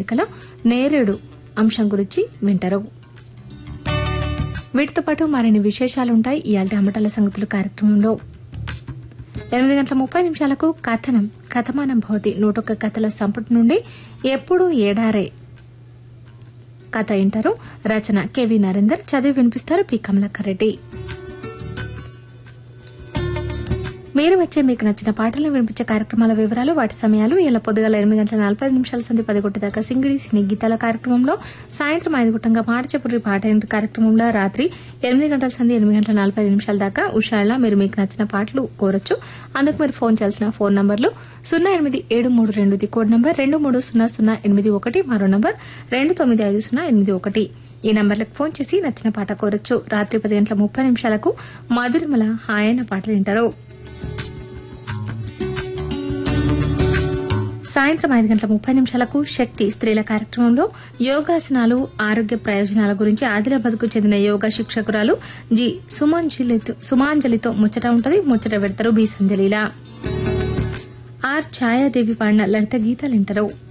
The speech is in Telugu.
కళ నేరేడు అంశం గురించి వింటారు వీటితో పాటు మరిన్ని విశేషాలు ఉంటాయి ఇయాల్టి అమ్మటాల సంగతులు కార్యక్రమంలో ఎనిమిది గంటల ముప్పై నిమిషాలకు కథనం కథమానం భవతి నూటొక్క కథల సంపుటి నుండి ఎప్పుడు ఏడారే కథ వింటారు రచన కెవి నరేందర్ చదివి వినిపిస్తారు పి కమలాకరెడ్డి మీరు వచ్చే మీకు నచ్చిన పాటలను వినిపించే కార్యక్రమాల వివరాలు వాటి సమయాలు ఇలా పొద్దుగల ఎనిమిది గంటల నలభై ఐదు నిమిషాల సంధి పదిగొట్టి దాకా సింగిడి సినీ గీతాల కార్యక్రమంలో సాయంత్రం ఐదు గుట్టంగా మాడచపురి పాట ఏంటి కార్యక్రమంలో రాత్రి ఎనిమిది గంటల సంధి ఎనిమిది గంటల నలభై ఐదు నిమిషాల దాకా ఉషాళ్ళ మీరు మీకు నచ్చిన పాటలు కోరొచ్చు అందుకు మీరు ఫోన్ చేయాల్సిన ఫోన్ నంబర్లు సున్నా ఎనిమిది ఏడు మూడు రెండు కోడ్ నంబర్ రెండు మూడు సున్నా సున్నా ఎనిమిది ఒకటి మరో నంబర్ రెండు తొమ్మిది ఐదు సున్నా ఎనిమిది ఒకటి ఈ నంబర్లకు ఫోన్ చేసి నచ్చిన పాట కోరొచ్చు రాత్రి పది గంటల ముప్పై నిమిషాలకు మధురిమల హాయైన పాటలు వింటారు సాయంత్రం ఐదు గంటల ముప్పై నిమిషాలకు శక్తి స్త్రీల కార్యక్రమంలో యోగాసనాలు ఆరోగ్య ప్రయోజనాల గురించి ఆదిలాబాద్కు చెందిన యోగా శిక్షకురాలు జి సుమాంజలితో సుమాంజలితో ముచ్చట ఉంటది ముచ్చట పెడతారు బి సంజలీల ఆర్ ఛాయాదేవి పాడిన లలిత గీతాలు వింటారు